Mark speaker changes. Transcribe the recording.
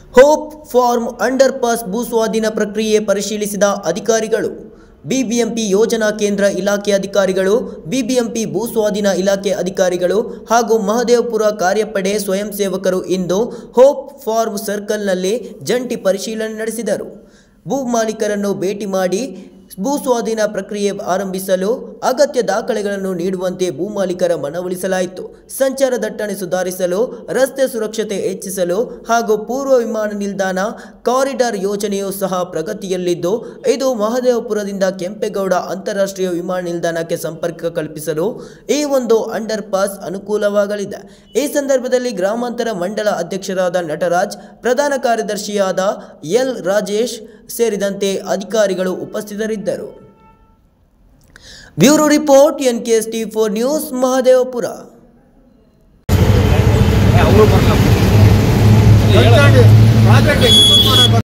Speaker 1: hope form under pass ಭೂಸ್ವಾಧೀನ ಪ್ರಕ್ರಿಯೆ ಪರಿಶೀಲಿಸಿದ ಅಧಿಕಾರಿಗಳು ಬಿಬಿಎಂಪಿ ಯೋಜನಾ ಕೇಂದ್ರ ಇಲಾಖೆ ಅಧಿಕಾರಿಗಳು ಬಿಬಿಎಂಪಿ ಭೂಸ್ವಾಧೀನ ಇಲಾಖೆ ಅಧಿಕಾರಿಗಳು ಹಾಗೂ ಮಹದೇವಪುರ ಕಾರ್ಯಪಡೆ ಸ್ವಯಂ ಸೇವಕರು ಇಂದು ಹೋಪ್ ಫಾರ್ಮ್ ಸರ್ಕಲ್ನಲ್ಲಿ ಜಂಟಿ ಪರಿಶೀಲನೆ ನಡೆಸಿದರು ಭೂ ಮಾಲೀಕರನ್ನು ಭೇಟಿ ಮಾಡಿ ಭೂ ಸ್ವಾಧೀನ ಪ್ರಕ್ರಿಯೆ ಆರಂಭಿಸಲು ಅಗತ್ಯ ದಾಖಲೆಗಳನ್ನು ನೀಡುವಂತೆ ಭೂ ಮಾಲೀಕರ ಮನವೊಲಿಸಲಾಯಿತು ಸಂಚಾರ ದಟ್ಟಣೆ ಸುಧಾರಿಸಲು ರಸ್ತೆ ಸುರಕ್ಷತೆ ಹೆಚ್ಚಿಸಲು ಹಾಗೂ ಪೂರ್ವ ವಿಮಾನ ನಿಲ್ದಾಣ ಕಾರಿಡಾರ್ ಯೋಜನೆಯು ಸಹ ಪ್ರಗತಿಯಲ್ಲಿದ್ದು ಇದು ಮಹದೇವಪುರದಿಂದ ಕೆಂಪೇಗೌಡ ಅಂತಾರಾಷ್ಟ್ರೀಯ ವಿಮಾನ ನಿಲ್ದಾಣಕ್ಕೆ ಸಂಪರ್ಕ ಕಲ್ಪಿಸಲು ಈ ಒಂದು ಅಂಡರ್ ಪಾಸ್ ಅನುಕೂಲವಾಗಲಿದೆ ಈ ಸಂದರ್ಭದಲ್ಲಿ ಗ್ರಾಮಾಂತರ ಮಂಡಲ ಅಧ್ಯಕ್ಷರಾದ ನಟರಾಜ್ ಪ್ರಧಾನ ಕಾರ್ಯದರ್ಶಿಯಾದ ಎಲ್ ರಾಜೇಶ್ ಸೇರಿದಂತೆ ಅಧಿಕಾರಿಗಳು ಉಪಸ್ಥಿತರಿದ್ದರು bureau report N K S T four news Mahadevapura
Speaker 2: project execute ಮಾಡೋದು